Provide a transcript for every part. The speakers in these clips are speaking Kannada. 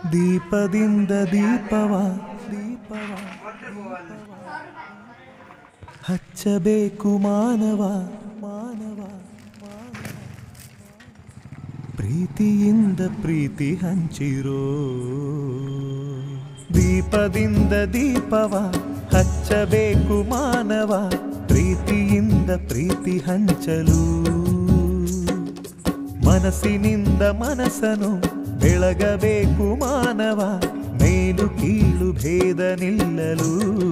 ದೀಪದಿಂದ ದೀಪವ ದೀಪವ ಹಚ್ಚಬೇಕು ಮಾನವ ಮಾನವ ಪ್ರೀತಿಯಿಂದ ಪ್ರೀತಿ ಹಂಚಿರೋ ದೀಪದಿಂದ ದೀಪವ ಹಚ್ಚಬೇಕು ಮಾನವ ಪ್ರೀತಿಯಿಂದ ಪ್ರೀತಿ ಹಂಚಲು ಮನಸ್ಸಿನಿಂದ ಮನಸ್ಸನು ಬೆಳಗಬೇಕು ಮಾನವ ಮೇಲು ಕೀಳು ಭೇದ ನಿಲ್ಲಲು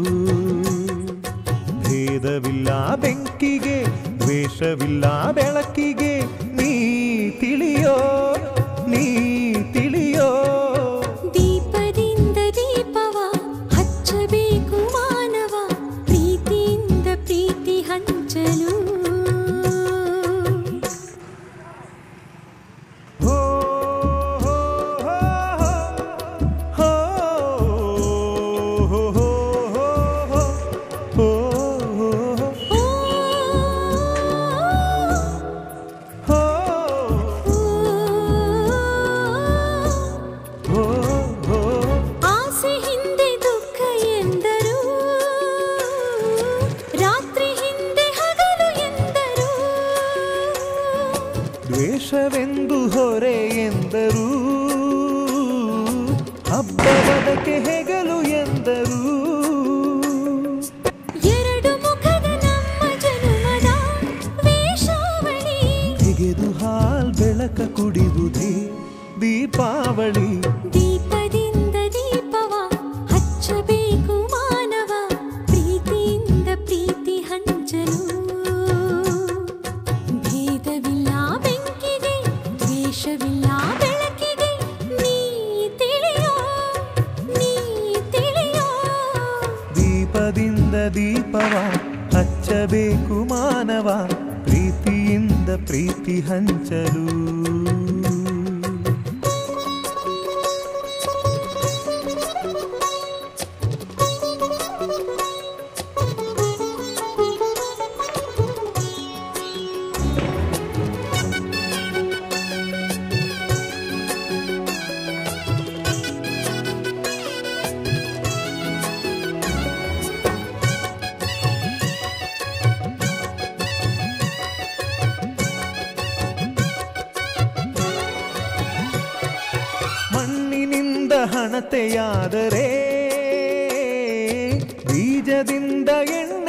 ಭೇದವಿಲ್ಲ ಬೆಂಕಿಗೆ ದ್ವೇಷವಿಲ್ಲ ಬೆಳಕಿಗೆ ನೀ ತಿಳಿಯೋ ನೀ ತಿಳಿಯೋ ದೀಪದಿಂದ ದೀಪವ ಹಚ್ಚಬೇಕು ಮಾನವ ಪ್ರೀತಿಯಿಂದ ಪ್ರೀತಿ ಹಂಚಲು ಹೋ ಹೋ ಹೋ ಹೋ ಹೋ ಹೋ ಹೋ ಹೋ ಓ, ಹೋ ಓ, ಹೋ ಹೋ ಆಸೆ ಹಿಂದೆ ದುಃಖ ಎಂದರು ರಾತ್ರಿ ಹಿಂದೆ ಹಗಲು ಎಂದರು ದ್ವೇಷವೆಂದು ಹೊರೆ ಎಂದರು ಹಬ್ಬವದಕ್ಕೆ ಹೆಗಲು ಎಂದರು ಎರಡು ಮುಖದ ನಮ್ಮ ಜನುಮದ ವೇಷಾವಳಿ ತೆಗೆದು ಹಾಲ್ ಬೆಳಕ ಕುಡಿದುದೇ ದೀಪಾವಳಿ ದೀಪದಿಂದ ದೀಪವ ಹಚ್ಚಬೇಕು ಮಾನವ ಪ್ರೀತಿಯಿಂದ ಪ್ರೀತಿ ಹಂಚಲು ಭೇದವಿಲ್ಲ ಬೆಂಕಿಗೆ ದ್ವೇಷವಿಲ್ಲ ಬೆಳಕಿಗೆ ನೀ ತಿಳಿಯೋ ನೀ ತಿಳಿಯೋ ದೀಪದಿಂದ ದೀಪವ ಹಚ್ಚಬೇಕು ಮಾನವ ಪ್ರೀತಿಯಿಂದ ಪ್ರೀತಿ ಹಂಚಲು ಮಣ್ಣಿನಿಂದ ಹಣತೆಯಾದರೆ ಬೀಜದಿಂದ ಎಣ್ಣೆ